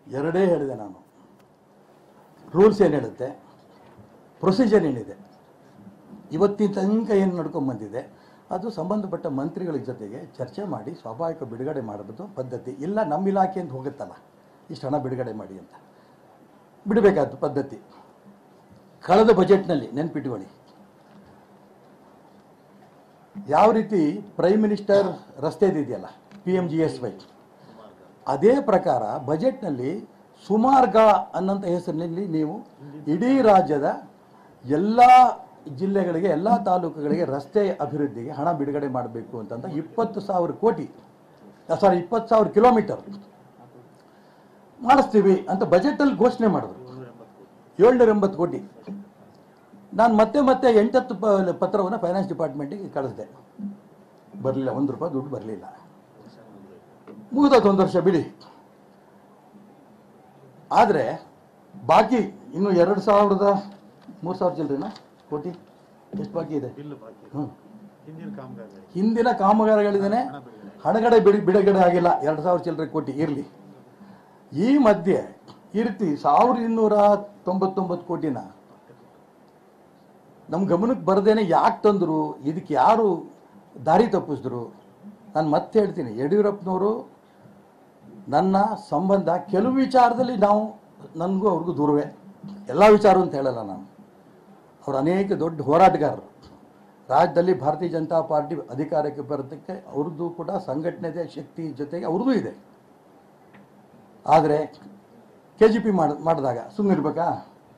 ಎರಡೇ ಹೇಳಿದೆ ನಾನು ರೂಲ್ಸ್ ಏನು ಹೇಳುತ್ತೆ ಪ್ರೊಸೀಜರ್ ಏನಿದೆ ಇವತ್ತಿನ ತನಕ ಏನು ನಡ್ಕೊಂಡು ಬಂದಿದೆ ಅದು ಸಂಬಂಧಪಟ್ಟ ಮಂತ್ರಿಗಳ ಜೊತೆಗೆ ಚರ್ಚೆ ಮಾಡಿ ಸ್ವಾಭಾವಿಕ ಬಿಡುಗಡೆ ಮಾಡೋದು ಪದ್ಧತಿ ಇಲ್ಲ ನಮ್ಮ ಇಲಾಖೆಯಿಂದ ಹೋಗುತ್ತಲ್ಲ ಇಷ್ಟು ಹಣ ಬಿಡುಗಡೆ ಮಾಡಿ ಅಂತ ಬಿಡಬೇಕಾದ್ದು ಪದ್ಧತಿ ಕಳೆದ ಬಜೆಟ್ನಲ್ಲಿ ನೆನ್ಪಿಟ್ಕೊಳ್ಳಿ ಯಾವ ರೀತಿ ಪ್ರೈಮ್ ಮಿನಿಸ್ಟರ್ ರಸ್ತೆ ಇದೆಯಲ್ಲ P M G S Y ಅದೇ ಪ್ರಕಾರ ಬಜೆಟ್ನಲ್ಲಿ ಸುಮಾರ್ಗ ಅನ್ನೋಂಥ ಹೆಸರಿನಲ್ಲಿ ನೀವು ಇಡೀ ರಾಜ್ಯದ ಎಲ್ಲ ಜಿಲ್ಲೆಗಳಿಗೆ ಎಲ್ಲ ತಾಲೂಕುಗಳಿಗೆ ರಸ್ತೆ ಅಭಿವೃದ್ಧಿಗೆ ಹಣ ಬಿಡುಗಡೆ ಮಾಡಬೇಕು ಅಂತಂದ ಇಪ್ಪತ್ತು ಸಾವಿರ ಕೋಟಿ ಸಾರಿ ಇಪ್ಪತ್ತು ಸಾವಿರ ಕಿಲೋಮೀಟರ್ ಮಾಡಿಸ್ತೀವಿ ಅಂತ ಬಜೆಟಲ್ಲಿ ಘೋಷಣೆ ಮಾಡಿದ್ರು ಏಳ್ನೂರ ಎಂಬತ್ತು ಕೋಟಿ ನಾನು ಮತ್ತೆ ಮತ್ತೆ ಎಂಟತ್ತು ಪ ಪತ್ರವನ್ನು ಫೈನಾನ್ಸ್ ಡಿಪಾರ್ಟ್ಮೆಂಟಿಗೆ ಕಳಿಸಿದೆ ಬರಲಿಲ್ಲ ಒಂದು ರೂಪಾಯಿ ದುಡ್ಡು ಬರಲಿಲ್ಲ ಮುಗಿದೋತು ಒಂದು ವರ್ಷ ಬಿಡಿ ಆದರೆ ಬಾಕಿ ಇನ್ನು ಎರಡು ಸಾವಿರದ ಮೂರು ಸಾವಿರ ಚಿಲ್ಲರೆನಾ ಕೋಟಿ ಎಷ್ಟು ಬಾಕಿ ಇದೆ ಬಿಲ್ಲು ಬಾಕಿ ಹ್ಞೂ ಹಿಂದಿನ ಕಾಮಗಾರಿ ಹಿಂದಿನ ಕಾಮಗಾರಿಗಳಿದ್ದೇನೆ ಹಣಗಡೆ ಬಿಡಿ ಬಿಡುಗಡೆ ಆಗಿಲ್ಲ ಎರಡು ಸಾವಿರ ಚಿಲ್ಲರೆ ಕೋಟಿ ಇರಲಿ ಈ ಮಧ್ಯೆ ಈ ರೀತಿ ಸಾವಿರದ ಇನ್ನೂರ ತೊಂಬತ್ತೊಂಬತ್ತು ಕೋಟಿನ ನಮ್ಮ ಗಮನಕ್ಕೆ ಬರದೇನೆ ಯಾಕೆ ತಂದರು ಇದಕ್ಕೆ ಯಾರು ದಾರಿ ತಪ್ಪಿಸಿದ್ರು ನಾನು ಮತ್ತೆ ಹೇಳ್ತೀನಿ ಯಡಿಯೂರಪ್ಪನವರು ನನ್ನ ಸಂಬಂಧ ಕೆಲವು ವಿಚಾರದಲ್ಲಿ ನಾವು ನನಗೂ ಅವ್ರಿಗೂ ದೂರವೇ ಎಲ್ಲ ವಿಚಾರ ಅಂತ ಹೇಳಲ್ಲ ನಾನು ಅವರು ಅನೇಕ ದೊಡ್ಡ ಹೋರಾಟಗಾರರು ರಾಜ್ಯದಲ್ಲಿ ಭಾರತೀಯ ಜನತಾ ಪಾರ್ಟಿ ಅಧಿಕಾರಕ್ಕೆ ಬರೋದಕ್ಕೆ ಅವ್ರದ್ದು ಕೂಡ ಸಂಘಟನೆದೆ ಶಕ್ತಿ ಜೊತೆಗೆ ಅವ್ರದ್ದು ಇದೆ ಆದರೆ ಕೆ ಜಿ ಪಿ ಮಾಡ ಮಾಡಿದಾಗ ಸುಮ್ಮನಿರ್ಬೇಕಾ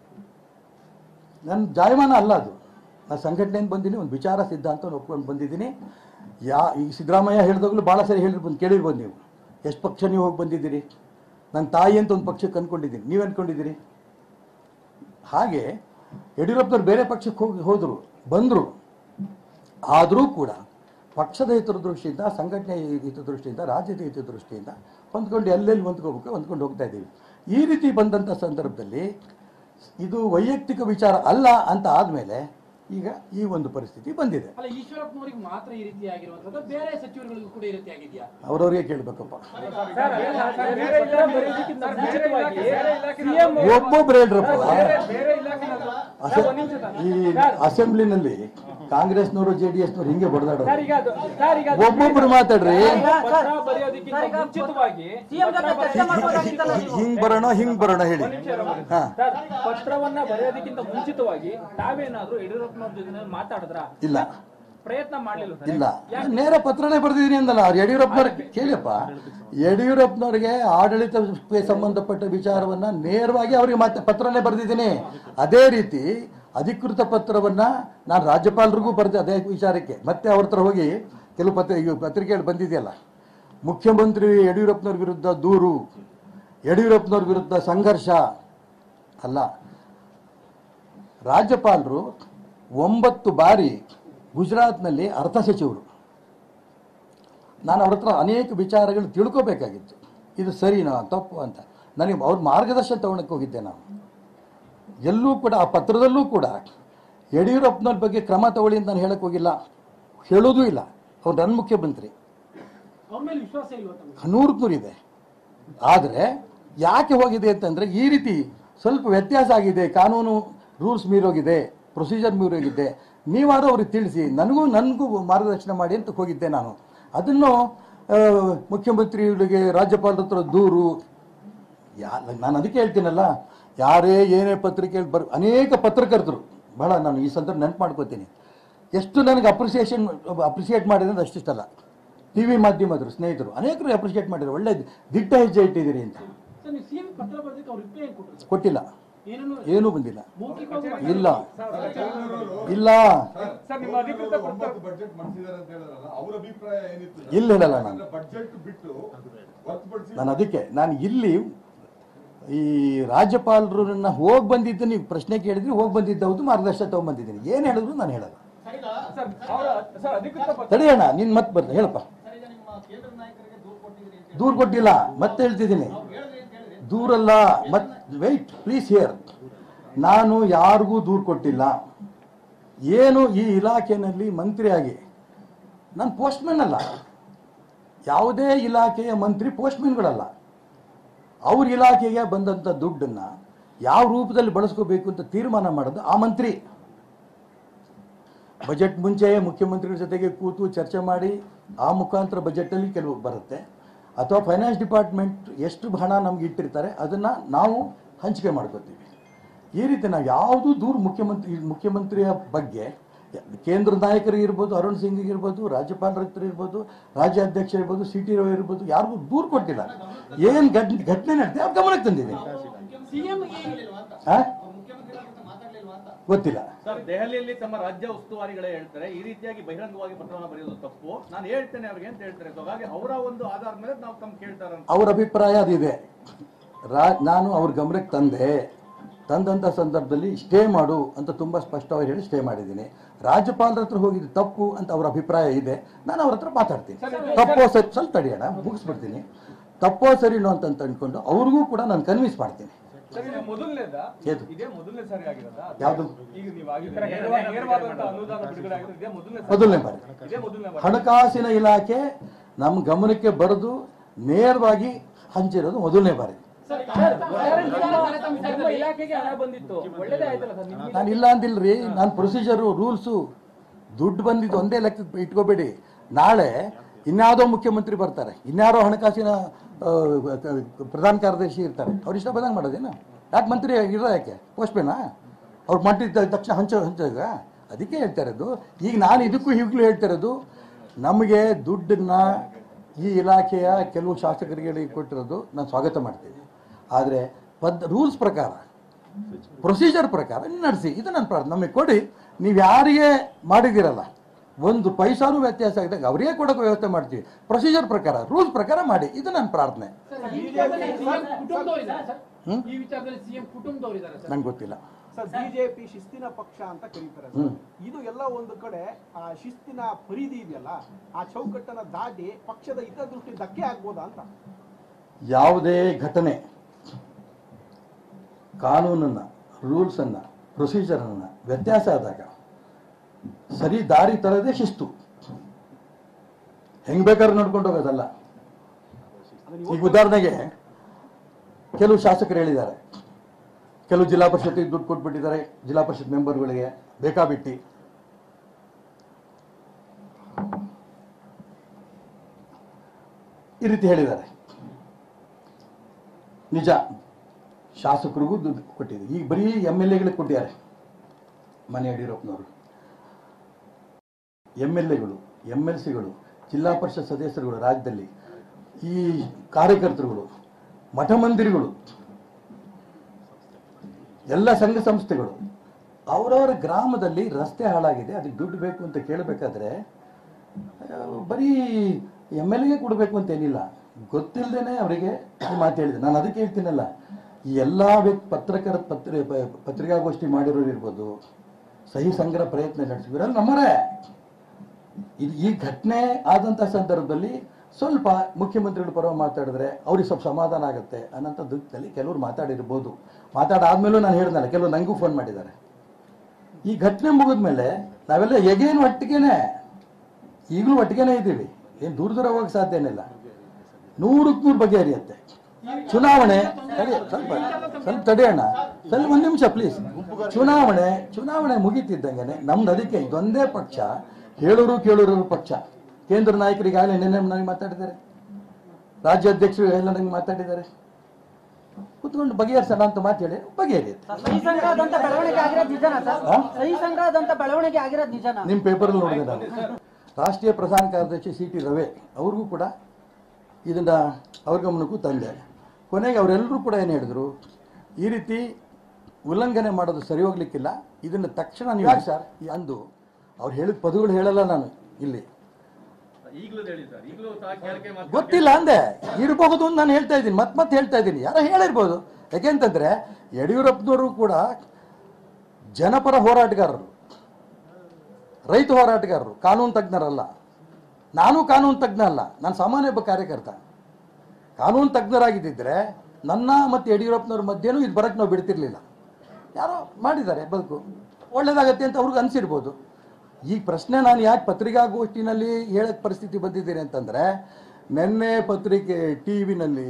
ನನ್ನ ಜಾಯಮಾನ ಅಲ್ಲ ಅದು ನಾನು ಸಂಘಟನೆಯಿಂದ ಬಂದೀನಿ ಒಂದು ವಿಚಾರ ಸಿದ್ಧಾಂತವನ್ನು ಒಪ್ಕೊಂಡು ಬಂದಿದ್ದೀನಿ ಯಾ ಈ ಸಿದ್ದರಾಮಯ್ಯ ಹೇಳಿದಾಗಲೂ ಭಾಳ ಸರಿ ಹೇಳಿರ್ಬೋದು ಕೇಳಿರ್ಬೋದು ನೀವು ಎಷ್ಟು ಪಕ್ಷ ನೀವು ಹೋಗಿ ಬಂದಿದ್ದೀರಿ ನನ್ನ ತಾಯಿ ಅಂತ ಒಂದು ಪಕ್ಷಕ್ಕೆ ಅಂದ್ಕೊಂಡಿದ್ದೀನಿ ನೀವು ಅಂದ್ಕೊಂಡಿದ್ದೀರಿ ಹಾಗೆ ಯಡಿಯೂರಪ್ಪನವ್ರು ಬೇರೆ ಪಕ್ಷಕ್ಕೆ ಹೋಗಿ ಹೋದರು ಬಂದರು ಆದರೂ ಕೂಡ ಪಕ್ಷದ ಹಿತದೃಷ್ಟಿಯಿಂದ ಸಂಘಟನೆ ಹಿತದೃಷ್ಟಿಯಿಂದ ರಾಜ್ಯದ ಹಿತದೃಷ್ಟಿಯಿಂದ ಹೊಂದ್ಕೊಂಡು ಎಲ್ಲೆಲ್ಲಿ ಹೊಂದ್ಕೋಬೇಕು ಹೊಂದ್ಕೊಂಡು ಹೋಗ್ತಾ ಇದ್ದೀವಿ ಈ ರೀತಿ ಬಂದಂಥ ಸಂದರ್ಭದಲ್ಲಿ ಇದು ವೈಯಕ್ತಿಕ ವಿಚಾರ ಅಲ್ಲ ಅಂತ ಆದಮೇಲೆ ಈಗ ಈ ಒಂದು ಪರಿಸ್ಥಿತಿ ಬಂದಿದೆ ಅಲ್ಲ ಈಶ್ವರಪ್ಪನವರಿಗೆ ಮಾತ್ರ ಈ ರೀತಿ ಆಗಿರುವಂತದ್ದು ಬೇರೆ ಸಚಿವರುಗಳಿಗೂ ಕೂಡ ಈ ರೀತಿ ಆಗಿದೆಯಾ ಅವರವರಿಗೆ ಕೇಳಬೇಕಪ್ಪ ಬೇರೆ ಇಲಾಖೆ ಬರೆಯೋದಕ್ಕಿಂತ ಮುಂಚಿತವಾಗಿ CM ಒಬ್ಬೊಬ್ರು ಹೇಳ್ರಪ್ಪ ಬೇರೆ ಇಲಾಖೆನಲ್ಲೂ ಅಸೆ- ಈ ಅಸೆಂಬ್ಲಿನಲ್ಲಿ ಕಾಂಗ್ರೆಸ್ನವರು ಜೆ ಡಿ ಎಸ್ನವರು ಹಿಂಗೆ ಬಡದಾಡೋರು ಸರ್ ಈಗ ಅದು ಸರ್ ಈಗ ಅದು ಒಬ್ಬೊಬ್ರು ಮಾತಾಡ್ರಿ ಪತ್ರ ಬರೆಯೋದಕ್ಕಿಂತ ಮುಂಚಿತವಾಗಿ ಪತ್ರ ಬರೆಯೋದಕ್ಕಿಂತ ಹಿಂಗ್ ಬರೋಣ ಹಿಂಗ್ ಬರೋಣ ಹೇಳಿ ಹಾ ಸರ್ ಪತ್ರವನ್ನ ಬರೆಯೋದಕ್ಕಿಂತ ಮುಂಚಿತವಾಗಿ ತಾವೇನಾದ್ರೂ ಯಡಿಯೂರಪ್ಪನವ್ರ ಜೊತೆ ಮಾತಾಡಿದ್ರ ಇಲ್ಲ ಪ್ರಯತ್ನ ಮಾಡ್ಲಿಲ್ಲ ಸರ್ ಇಲ್ಲ ನೇರ ಪತ್ರನೇ ಬರೆದಿದ್ದೀನಿ ಅಂದಲ್ಲ ಅವ್ರು ಯಡಿಯೂರಪ್ಪನವ್ರ ಕೇಳಿಯಪ್ಪ ಯಡಿಯೂರಪ್ಪನವ್ರಿಗೆ ಆಡಳಿತಕ್ಕೆ ಸಂಬಂಧಪಟ್ಟ ವಿಚಾರವನ್ನ ನೇರವಾಗಿ ಅವರಿಗೆ ಮತ್ತೆ ಪತ್ರನೇ ಬರೆದಿದ್ದೀನಿ ಅದೇ ರೀತಿ ಅಧಿಕೃತ ಪತ್ರವನ್ನ ನಾನು ರಾಜ್ಯಪಾಲರಿಗೂ ಬರೆದೆ ಅದೇ ವಿಚಾರಕ್ಕೆ ಮತ್ತೆ ಅವ್ರ ಹತ್ರ ಹೋಗಿ ಕೆಲವು ಪತ್ರ ಈ ಪತ್ರಿಕೆಗಳು ಬಂದಿದೆಯಲ್ಲ ಮುಖ್ಯಮಂತ್ರಿ ಯಡಿಯೂರಪ್ಪನವ್ರ ವಿರುದ್ಧ ದೂರು ಯಡಿಯೂರಪ್ಪನವ್ರ ವಿರುದ್ಧ ಸಂಘರ್ಷ ಅಲ್ಲ ರಾಜ್ಯಪಾಲರು ಒಂಬತ್ತು ಬಾರಿ ಗುಜರಾತ್ನಲ್ಲಿ ಅರ್ಥ ಸಚಿವರು ನಾನು ಅವ್ರ ಹತ್ರ ಅನೇಕ ವಿಚಾರಗಳು ತಿಳ್ಕೋಬೇಕಾಗಿತ್ತು ಇದು ಸರಿನಾ ತಪ್ಪು ಅಂತ ನನಗೆ ಅವ್ರ ಮಾರ್ಗದರ್ಶನ ತಗೊಳಕ್ಕೆ ಹೋಗಿದ್ದೆ ನಾನು ಎಲ್ಲೂ ಕೂಡ ಆ ಪತ್ರದಲ್ಲೂ ಕೂಡ ಯಡಿಯೂರಪ್ಪನವ್ರ ಬಗ್ಗೆ ಕ್ರಮ ತಗೊಳ್ಳಿ ಅಂತ ನಾನು ಹೇಳಕ್ಕೆ ಹೋಗಿಲ್ಲ ಹೇಳೋದೂ ಇಲ್ಲ ಅವ್ರು ನನ್ನ ಮುಖ್ಯಮಂತ್ರಿ ಅವ್ರ ಮೇಲೆ ವಿಶ್ವಾಸ ಇಲ್ವಾ ತಮಗೆ ನೂರಕ್ಕೆ ನೂರು ಇದೆ ಆದರೆ ಯಾಕೆ ಹೋಗಿದೆ ಅಂತಂದರೆ ಈ ರೀತಿ ಸ್ವಲ್ಪ ವ್ಯತ್ಯಾಸ ಆಗಿದೆ ಕಾನೂನು ರೂಲ್ಸ್ ಮೀರೋಗಿದೆ ಪ್ರೊಸೀಜರ್ ಮೀರೋಗಿದೆ ನೀವಾದ್ರೂ ಅವ್ರಿಗೆ ತಿಳಿಸಿ ನನಗೂ ನನಗೂ ಮಾರ್ಗದರ್ಶನ ಮಾಡಿ ಅಂತ ಹೋಗಿದ್ದೆ ನಾನು ಅದನ್ನು ಆ, ಮುಖ್ಯಮಂತ್ರಿಗಳಿಗೆ ರಾಜ್ಯಪಾಲರ ಹತ್ರ ದೂರು ಯಾ ನಾನು ಅದಕ್ಕೆ ಹೇಳ್ತೀನಲ್ಲ ಯಾರೇ ಏನೇ ಪತ್ರಿಕೆಯಲ್ಲಿ ಬರ್ ಅನೇಕ ಪತ್ರಕರ್ತರು ಬಹಳ ನಾನು ಈ ಸಂದರ್ಭ ನೆನಪು ಮಾಡ್ಕೋತೀನಿ ಎಷ್ಟು ನನಗೆ ಅಪ್ರಿಸಿಯೇಷನ್ ಅಪ್ರಿಸಿಯೇಟ್ ಮಾಡಿದ್ರೆ ಅದು ಅಷ್ಟಿಷ್ಟಲ್ಲ ಟಿ ವಿ ಮಾಧ್ಯಮದರು ಸ್ನೇಹಿತರು ಅನೇಕರು ಅಪ್ರಿಷಿಯೇಟ್ ಮಾಡಿದ್ರು ಒಳ್ಳೆ ದಿಟ್ಟ ಹೆಜ್ಜೆ ಇಟ್ಟಿದ್ದೀರಿ ಅಂತ ಸರ್ ನೀವು ಸಿಎಂ ಪತ್ರ ಬರೆದಕ್ಕೆ ಅವ್ರು ರಿಪ್ಲೈ ಏನ್ ಕೊಟ್ಟರು ಸರ್ ಕೊಟ್ಟಿಲ್ಲ ಏನನ್ನು ಏನೂ ಬಂದಿಲ್ಲ ಮೌಖಿಕವಾಗಿ ಇಲ್ಲ ಇಲ್ಲ ಸರ್ ನಿಮ್ಮ ಅಧಿಕೃತ ಪತ್ರ ಒಂಬತ್ತು ಬಡ್ಜೆಟ್ ಮಾಡಿಸಿದಾರೆ ಅಂತ ಹೇಳಿದ್ರಲ್ಲ ಅವ್ರ ಅಭಿಪ್ರಾಯ ಏನಿತ್ತು ಇಲ್ಲ ಹೇಳಲ್ಲ ನಾನು ಬಡ್ಜೆಟ್ ಬಿಟ್ಟು ಹೊರತುಪಡಿಸಿ ನಾನು ಅದಕ್ಕೆ ನಾನು ಇಲ್ಲಿ ಈ ರಾಜ್ಯಪಾಲರನ್ನ ಹೋಗಿ ಬಂದಿದ್ದು ನೀವು ಪ್ರಶ್ನೆ ಕೇಳಿದ್ರೆ ಹೋಗಿ ಬಂದಿದ್ದು ಹೌದು ಮಾರ್ಗದರ್ಶನ ತಗೊಂಡ್ಬಂದಿದ್ದೀನಿ ಏನು ಹೇಳಿದ್ರು ನಾನು ಹೇಳಲ್ಲ ಸರ್ ಅವರ ಸರ್ ಅಧಿಕೃತ ಪತ್ರ ತಡೆಯೋಣ ನಿನ್ ಮತ್ತೆ ಬರ್ತ ಹೇಳಪ್ಪ ದೂರ ಕೊಟ್ಟಿಲ್ಲ ಮತ್ತೆ ಹೇಳ್ತಿದ್ದೀನಿ ದೂರಲ್ಲ ಮತ್ ವೆಯ್ಟ್ ಪ್ಲೀಸ್ ಹಿಯರ್ ನಾನು ಯಾರಿಗೂ ದೂರು ಕೊಟ್ಟಿಲ್ಲ ಏನು ಈ ಇಲಾಖೆಯಲ್ಲಿ ಮಂತ್ರಿಯಾಗಿ ನಾನು ಪೋಸ್ಟ್ಮನ್ ಅಲ್ಲ ಯಾವುದೇ ಇಲಾಖೆಯ ಮಂತ್ರಿ ಪೋಸ್ಟ್ಮನ್ಗಳಲ್ಲ ಅವ್ರ ಇಲಾಖೆಗೆ ಬಂದಂಥ ದುಡ್ಡನ್ನು ಯಾವ ರೂಪದಲ್ಲಿ ಬಳಸ್ಕೋಬೇಕು ಅಂತ ತೀರ್ಮಾನ ಮಾಡೋದು ಆ ಮಂತ್ರಿ ಬಜೆಟ್ ಮುಂಚೆ ಮುಖ್ಯಮಂತ್ರಿಗಳ ಜೊತೆಗೆ ಕೂತು ಚರ್ಚೆ ಮಾಡಿ ಆ ಮುಖಾಂತರ ಬಜೆಟಲ್ಲಿ ಕೆಲವು ಬರುತ್ತೆ ಅಥವಾ ಫೈನಾನ್ಸ್ ಡಿಪಾರ್ಟ್ಮೆಂಟ್ ಎಷ್ಟು ಹಣ ನಮ್ಗೆ ಇಟ್ಟಿರ್ತಾರೆ ಅದನ್ನು ನಾವು ಹಂಚಿಕೆ ಮಾಡ್ಕೋತೀವಿ ಈ ರೀತಿ ನಾವು ಯಾವುದೂ ದೂರ ಮುಖ್ಯಮಂತ್ರಿ ಮುಖ್ಯಮಂತ್ರಿಯ ಬಗ್ಗೆ ಕೇಂದ್ರ ನಾಯಕರಿಗೆ ಇರ್ಬೋದು ಅರುಣ್ ಸಿಂಗ್ ಇರ್ಬೋದು ರಾಜ್ಯಪಾಲರ ಹತ್ರ ಇರ್ಬೋದು ರಾಜ್ಯಾಧ್ಯಕ್ಷ ಇರ್ಬೋದು ಸಿ ಟಿ ರವಿ ಇರ್ಬೋದು ಯಾರಿಗೂ ದೂರ ಕೊಟ್ಟಿಲ್ಲ ಏನು ಘಟ್ ಘಟನೆ ನಡೆದಿದೆ ಅವ್ರ ಗಮನಕ್ಕೆ ತಂದಿದ್ದೀನಿ ಸಿಎಂ ಆ? ಗೊತ್ತಿಲ್ಲ ಸರ್ ದೆಹಲಿಯಲ್ಲಿ ತಮ್ಮ ರಾಜ್ಯ ಉಸ್ತುವಾರಿಗಳೇ ಹೇಳ್ತಾರೆ ಈ ರೀತಿಯಾಗಿ ಬಹಿರಂಗವಾಗಿ ಪತ್ರವನ್ನು ಬರೆಯೋದು ತಪ್ಪು ನಾನು ಹೇಳ್ತೇನೆ ಅವ್ರಿಗೆ ಅಂತ ಹೇಳ್ತಾರೆ So ಹಾಗಾಗಿ ಅವರ ಒಂದು ಆಧಾರದ ಮೇಲೆ ನಾವು ತಮ್ಮ ಕೇಳ್ತಾರಂತ ಅವ್ರ ಅಭಿಪ್ರಾಯ ಅದಿದೆ ರಾ ನಾನು ಅವ್ರ ಗಮನಕ್ಕೆ ತಂದೆ ತಂದಂಥ ಸಂದರ್ಭದಲ್ಲಿ ಸ್ಟೇ ಮಾಡು ಅಂತ ತುಂಬ ಸ್ಪಷ್ಟವಾಗಿ ಹೇಳಿ ಸ್ಟೇ ಮಾಡಿದ್ದೀನಿ ರಾಜ್ಯಪಾಲರ ಹತ್ರ ಹೋಗಿದ್ದು ತಪ್ಪು ಅಂತ ಅವ್ರ ಅಭಿಪ್ರಾಯ ಇದೆ ನಾನು ಅವ್ರ ಹತ್ರ ಮಾತಾಡ್ತೀನಿ ತಪ್ಪೋ ಸರಿ ಸ್ವಲ್ಪ ತಡಿಯೋಣ ಮುಗಿಸ್ಬಿಡ್ತೀನಿ ತಪ್ಪೋ ಸರಿನೋ ಅಂತ ಅಂತ ಅಂದ್ಕೊಂಡು ಅವ್ರಿಗೂ ಕೂಡ ನಾನು ಕನ್ವಿನ್ಸ್ ಮಾಡ್ತೀನಿ ಸರ್ ಇದು ಮೊದಲನೇದ ಏದು? ಇದೇ ಮೊದಲನೇ ಸಾರಿ ಆಗಿರೋದಾ ಯಾವುದು ಈಗ ನೀವು ಆಗಿದ್ರೆ ನೇರವಾದ- ನೇರವಾದಂತ ಅನುದಾನ ಬಿಡುಗಡೆ ಆಗಿರೋದು ಇದೇ ಮೊದಲನೇ ಸಾರಿ ಮೊದಲನೇ ಬಾರಿ ಇದೇ ಮೊದಲನೇ ಬಾರಿ ಹಣಕಾಸಿನ ಇಲಾಖೆ ನಮ್ಮ ಗಮನಕ್ಕೆ ಬರೆದು ನೇರವಾಗಿ ಹಂಚಿರೋದು ಮೊದಲನೇ ಬಾರಿ ನಿಮ್ಮ ಇಲಾಖೆಗೆ ಹಣ ಬಂದಿತ್ತು ಒಳ್ಳೇದೇ ಆಯ್ತಲ್ಲ ಸರ್ ನಿಮ್ಗೆ ನಾನು ಇಲ್ಲ ಅಂದಿಲ್ರಿ ನಾನು ಪ್ರೊಸೀಜರು ರೂಲ್ಸು ದುಡ್ಡು ಬಂದಿದ್ದು ಒಂದೇ ಲೆಕ್ಕ ಇಟ್ಕೋಬೇಡಿ ನಾಳೆ ಇನ್ಯಾವುದೋ ಮುಖ್ಯಮಂತ್ರಿ ಬರ್ತಾರೆ ಇನ್ಯಾರೋ ಹಣಕಾಸಿನ ಆ, ಪ್ರಧಾನ ಕಾರ್ಯದರ್ಶಿ ಇರ್ತಾರೆ ಅವ್ರು ಇಷ್ಟ ಬಂದಂಗೆ ಮಾಡೋದೇನು ಯಾಕೆ ಮಂತ್ರಿ ಇರೋ ಯಾಕೆ ಪೋಸ್ಟ್ಮೇನಾ ಅವ್ರು ಮಾಡಿದ ತಕ್ಷಣ ಹಂಚೋ ಹಂಚಾಗ ಅದಕ್ಕೆ ಹೇಳ್ತಾ ಇರೋದು ಈಗ ನಾನು ಇದಕ್ಕೂ ಈಗಲೂ ಹೇಳ್ತಾ ಇರೋದು ನಮಗೆ ದುಡ್ಡನ್ನ ಈ ಇಲಾಖೆಯ ಕೆಲವು ಶಾಸಕರಿಗೆ ಕೊಟ್ಟಿರೋದು ನಾನು ಸ್ವಾಗತ ಮಾಡ್ತೀನಿ ಆದರೆ ಪದ್ ರೂಲ್ಸ್ ಪ್ರಕಾರ ಪ್ರೊಸೀಜರ್ ಪ್ರಕಾರ ನಡೆಸಿ ಇದು ನನ್ನ ಪ್ರಾರ್ಥನೆ ನಮಗೆ ಕೊಡಿ ನೀವು ಯಾರಿಗೆ ಮಾಡಿದಿರಲ್ಲ ಒಂದು ಪೈಸಾನು ವ್ಯತ್ಯಾಸ ಆಗಿದಾಗ ಅವರಿಗೆ ಕೊಡೋಕೆ ವ್ಯವಸ್ಥೆ ಮಾಡ್ತೀವಿ ಪ್ರೊಸೀಜರ್ ಪ್ರಕಾರ ರೂಲ್ಸ್ ಪ್ರಕಾರ ಮಾಡಿ ಇದು ನನ್ನ ಪ್ರಾರ್ಥನೆ ಈ ವಿಚಾರದಲ್ಲಿ ಸಿಎಂ ಕುಟುಂಬದವರಿದ್ದಾರೆ ಸರ್ ಈ ವಿಚಾರದಲ್ಲಿ ಸಿಎಂ ಕುಟುಂಬದವರಿದ್ದಾರೆ ಸರ್ ನಂಗೆ ಗೊತ್ತಿಲ್ಲ ಸರ್ ಬಿಜೆಪಿ ಶಿಸ್ತಿನ ಪಕ್ಷ ಅಂತ ಕರೀತಾರೆ ಸರ್. ಇದು ಎಲ್ಲ ಒಂದು ಕಡೆ ಆ ಶಿಸ್ತಿನ ಪರಿಧಿ ಇದೆಯಲ್ಲ ಆ ಚೌಕಟ್ಟನ್ನ ದಾಟಿ ಪಕ್ಷದ ಹಿತದೃಷ್ಟಿ ಧಕ್ಕೆ ಆಗ್ಬೋದಾ ಅಂತ ಯಾವುದೇ ಘಟನೆ ಕಾನೂನನ್ನು ರೂಲ್ಸನ್ನು ಪ್ರೊಸೀಜರನ್ನು ವ್ಯತ್ಯಾಸ ಆದಾಗ ಸರಿ ದಾರಿ ತರದೇ ಶಿಸ್ತು ಹೆಂಗ್ ಬೇಕಾದ್ರೂ ನಡ್ಕೊಂಡು ಹೋಗೋದಲ್ಲ ಈಗ ಉದಾಹರಣೆಗೆ ಕೆಲವು ಶಾಸಕರು ಹೇಳಿದ್ದಾರೆ ಕೆಲವು ಜಿಲ್ಲಾ ಪರಿಷತ್ತಿಗೆ ದುಡ್ಡು ಕೊಟ್ಬಿಟ್ಟಿದ್ದಾರೆ ಜಿಲ್ಲಾ ಪರಿಷತ್ ಮೆಂಬರ್ಗಳಿಗೆ ಬೇಕಾಬಿಟ್ಟಿ ಈ ರೀತಿ ಹೇಳಿದ್ದಾರೆ ನಿಜ ಶಾಸಕರಿಗೂ ದುಡ್ಡು ಕೊಟ್ಟಿದೆ ಈಗ ಬರೀ ಎಮ್ ಎಲ್ ಎಗಳಿಗೆ ಕೊಟ್ಟಿದ್ದಾರೆ ಮನೆ ಯಡಿಯೂರಪ್ಪನವರು ಎಮ್ ಎಲ್ ಎಗಳು ಎಮ್ ಎಲ್ ಸಿಗಳು ಜಿಲ್ಲಾ ಪರಿಷತ್ ಸದಸ್ಯರುಗಳು ರಾಜ್ಯದಲ್ಲಿ ಈ ಕಾರ್ಯಕರ್ತರುಗಳು ಮಠ ಮಂದಿರಗಳು ಎಲ್ಲ ಸಂಘ ಸಂಸ್ಥೆಗಳು ಅವರವರ ಗ್ರಾಮದಲ್ಲಿ ರಸ್ತೆ ಹಾಳಾಗಿದೆ ಅದಕ್ಕೆ ದುಡ್ಡು ಬೇಕು ಅಂತ ಕೇಳಬೇಕಾದ್ರೆ ಆ, ಬರೀ ಎಮ್ ಎಲ್ ಎಗೆ ಕೊಡಬೇಕು ಅಂತ ಏನಿಲ್ಲ ಗೊತ್ತಿಲ್ಲದೇನೆ ಅವರಿಗೆ ಈ ಮಾತು ಹೇಳಿದೆ ನಾನು ಅದಕ್ಕೆ ಹೇಳ್ತೀನಲ್ಲ ಈ ಎಲ್ಲ ವ್ಯಕ್ತಿ ಪತ್ರಕರ ಪತ್ರ ಪ- ಪತ್ರಿಕಾಗೋಷ್ಠಿ ಮಾಡಿರೋರು ಇರ್ಬೋದು ಸಹಿ ಸಂಗ್ರಹ ಪ್ರಯತ್ನ ನಡೆಸಿದ್ರು ನಮ್ಮರೇ ಇದು ಈ ಘಟನೆ ಆದಂಥ ಸಂದರ್ಭದಲ್ಲಿ ಸ್ವಲ್ಪ ಮುಖ್ಯಮಂತ್ರಿಗಳ ಪರ ಮಾತಾಡಿದ್ರೆ ಅವ್ರಿಗೆ ಸ್ವಲ್ಪ ಸಮಾಧಾನ ಆಗುತ್ತೆ ಅನ್ನೋಂಥ ದುಃಖದಲ್ಲಿ ಕೆಲವರು ಮಾತಾಡಿರ್ಬೋದು ಮಾತಾಡಾದ್ಮೇಲೂ ನಾನು ಹೇಳ್ದಲ್ಲ ಕೆಲವರು ನನಗೂ ಫೋನ್ ಮಾಡಿದ್ದಾರೆ ಈ ಘಟನೆ ಮುಗಿದ್ಮೇಲೆ ನಾವೆಲ್ಲ ಎಗೇನು ಒಟ್ಟಿಗೆನೆ ಈಗಲೂ ಒಟ್ಟಿಗೆನೇ ಇದ್ದೀವಿ ಏನು ದೂರ ದೂರ ಹೋಗಕ್ಕೆ ಸಾಧ್ಯ ಏನಿಲ್ಲ ನೂರಕ್ಕೆ ನೂರು ಬಗೆಹರಿಯುತ್ತೆ ಚುನಾವಣೆ ತಡಿ ಸ್ವಲ್ಪ ಸ್ವಲ್ಪ ತಡೆಯೋಣ ಸ್ವಲ್ಪ ಒಂದು ನಿಮಿಷ ಪ್ಲೀಸ್ ಚುನಾವಣೆ ಚುನಾವಣೆ ಮುಗೀತಿದ್ದಂಗೆ ನಮ್ದು ಅದಕ್ಕೆ ಇದೊಂದೇ ಪಕ್ಷ ಹೇಳೋರು ಕೇಳೋರು ಪಕ್ಷ ಕೇಂದ್ರ ನಾಯಕರಿಗಾಗಲೇ ನಿನ್ನೆ ನನಗೆ ಮಾತಾಡಿದ್ದಾರೆ ರಾಜ್ಯಾಧ್ಯಕ್ಷರು ಎಲ್ಲ ನನಗೆ ಮಾತಾಡಿದ್ದಾರೆ ಕುತ್ಕೊಂಡು ಬಗೆಹರಿಸೋಣ ಅಂತ ಮಾತು ಹೇಳಿ ಬಗೆಹರಿಯುತ್ತೆ ಸಹಿ ಸಂಗ್ರಹದಂತ ಬೆಳವಣಿಗೆ ಆಗಿರೋದು ನಿಜನಾ ಸರ್ ಹಾ? ಸಹಿ ಸಂಗ್ರಹದಂತ ಬೆಳವಣಿಗೆ ಆಗಿರೋದು ನಿಜನಾ ನಿಮ್ಮ ಪೇಪರಲ್ಲಿ ನೋಡಿದೆ ನಾನು ರಾಷ್ಟ್ರೀಯ ಪ್ರಧಾನ ಕಾರ್ಯದರ್ಶಿ ಸಿ ಟಿ ರವೆ ಅವ್ರಿಗೂ ಕೂಡ ಇದನ್ನ ಅವ್ರ ಗಮನಕ್ಕೂ ತಂದೆ ಕೊನೆಗೆ ಅವರೆಲ್ಲರೂ ಕೂಡ ಏನು ಹೇಳಿದ್ರು ಈ ರೀತಿ ಉಲ್ಲಂಘನೆ ಮಾಡೋದು ಸರಿ ಹೋಗ್ಲಿಕ್ಕಿಲ್ಲ ಇದನ್ನು ತಕ್ಷಣ ನೀವು ಯಾಕೆ ಸರ್ ಅಂದು ಅವ್ರು ಹೇಳಿದ ಪದಗಳು ಹೇಳಲ್ಲ ನಾನು ಇಲ್ಲಿ ಈಗಲೂ ಹೇಳಿ ಸರ್ ಈಗಲೂ ಸಹ ಕೇಳಿಕೆ ಮಾತು ಗೊತ್ತಿಲ್ಲ ಅಂದೆ ಇರಬಹುದು ಅಂತ ನಾನು ಹೇಳ್ತಾ ಇದ್ದೀನಿ ಮತ್ತೆ ಮತ್ತೆ ಹೇಳ್ತಾ ಇದ್ದೀನಿ ಯಾರೋ ಹೇಳಿರ್ಬೋದು ಯಾಕೆಂತಂದ್ರೆ ಯಡಿಯೂರಪ್ಪನವರು ಕೂಡ ಜನಪರ ಹೋರಾಟಗಾರರು ರೈತ ಹೋರಾಟಗಾರರು ಕಾನೂನು ತಜ್ಞರಲ್ಲ ನಾನು ಕಾನೂನು ತಜ್ಞ ಅಲ್ಲ ನಾನು ಸಾಮಾನ್ಯ ಒಬ್ಬ ಕಾರ್ಯಕರ್ತ ಕಾನೂನು ತಜ್ಞರಾಗಿದ್ದಿದ್ರೆ ನನ್ನ ಮತ್ತು ಯಡಿಯೂರಪ್ಪನವ್ರ ಮಧ್ಯೆನೂ ಇದು ಬರಕ್ಕೆ ನಾವು ಬಿಡ್ತಿರ್ಲಿಲ್ಲ ಯಾರೋ ಮಾಡಿದ್ದಾರೆ ಬದುಕು ಒಳ್ಳೇದಾಗತ್ತೆ ಅಂತ ಅವ್ರಿಗೆ ಅನಿಸಿರ್ಬೋದು ಈ ಪ್ರಶ್ನೆ ನಾನು ಯಾಕೆ ಪತ್ರಿಕಾಗೋಷ್ಠಿನಲ್ಲಿ ಹೇಳಕ್ ಪರಿಸ್ಥಿತಿ ಬಂದಿದ್ದೀನಿ ಅಂತಂದರೆ ನಿನ್ನೆ ಪತ್ರಿಕೆ ಟಿ ವಿನಲ್ಲಿ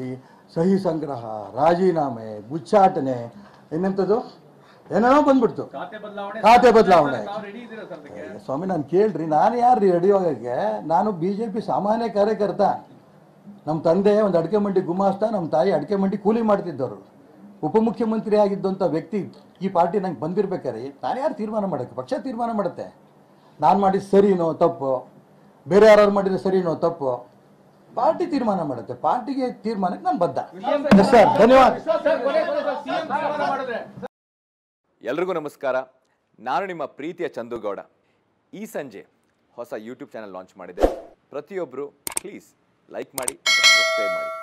ಸಹಿ ಸಂಗ್ರಹ ರಾಜೀನಾಮೆ ಗುಚ್ಚಾಟನೆ ಇನ್ನೆಂಥದ್ದು ಏನೇನೋ ಬಂದ್ಬಿಡ್ತು ಖಾತೆ ಬದಲಾವಣೆ ಖಾತೆ ಬದಲಾವಣೆ. ತಾವು ರೆಡಿ ಇದ್ದೀರಾ ಸರ್ ಅದಕ್ಕೆ ಏ, ಸ್ವಾಮಿ ನಾನು ಕೇಳ್ರಿ ನಾನು ಯಾರು ರೆಡಿ ಹೋಗಕ್ಕೆ ನಾನು ಬಿ ಜೆ ಪಿ ಸಾಮಾನ್ಯ ಕಾರ್ಯಕರ್ತ ನಮ್ಮ ತಂದೆ ಒಂದು ಅಡಿಕೆ ಮಂಡಿ ಗುಮಾಸ್ತ ನಮ್ಮ ತಾಯಿ ಅಡಿಕೆ ಮಂಡಿ ಕೂಲಿ ಮಾಡ್ತಿದ್ದವರು ಉಪಮುಖ್ಯಮಂತ್ರಿ ಆಗಿದ್ದಂಥ ವ್ಯಕ್ತಿ ಈ ಪಾರ್ಟಿ ನಂಗೆ ಬಂದಿರ್ಬೇಕಾರೆ ನಾನು ಯಾರು ತೀರ್ಮಾನ ಮಾಡೋಕ್ಕೆ ಪಕ್ಷ ತೀರ್ಮಾನ ಮಾಡುತ್ತೆ ನಾನು ಮಾಡಿದ ಸರಿನೋ ತಪ್ಪು ಬೇರೆ ಯಾರು ಮಾಡಿದ್ರೆ ಸರಿನೋ ತಪ್ಪು ಪಾರ್ಟಿ ತೀರ್ಮಾನ ಮಾಡುತ್ತೆ ಪಾರ್ಟಿಗೆ ತೀರ್ಮಾನಕ್ಕೆ ನಾನು ಬದ್ಧ ಎಸ್ ಸರ್ ಧನ್ಯವಾದ ಸರ್ ಕೊನೆ ಕೊನೆ ಸರ್ ಸಿಎಂ ತೀರ್ಮಾನ ಮಾಡಿದ್ರೆ ಎಲ್ರಿಗೂ ನಮಸ್ಕಾರ ನಾನು ನಿಮ್ಮ ಪ್ರೀತಿಯ ಚಂದುಗೌಡ ಈ ಸಂಜೆ ಹೊಸ ಯೂಟ್ಯೂಬ್ ಚಾನಲ್ ಲಾಂಚ್ ಮಾಡಿದೆ ಪ್ರತಿಯೊಬ್ಬರು ಪ್ಲೀಸ್ ಲೈಕ್ ಮಾಡಿ ಸಬ್ಸ್ಕ್ರೈಬ್ ಮಾಡಿ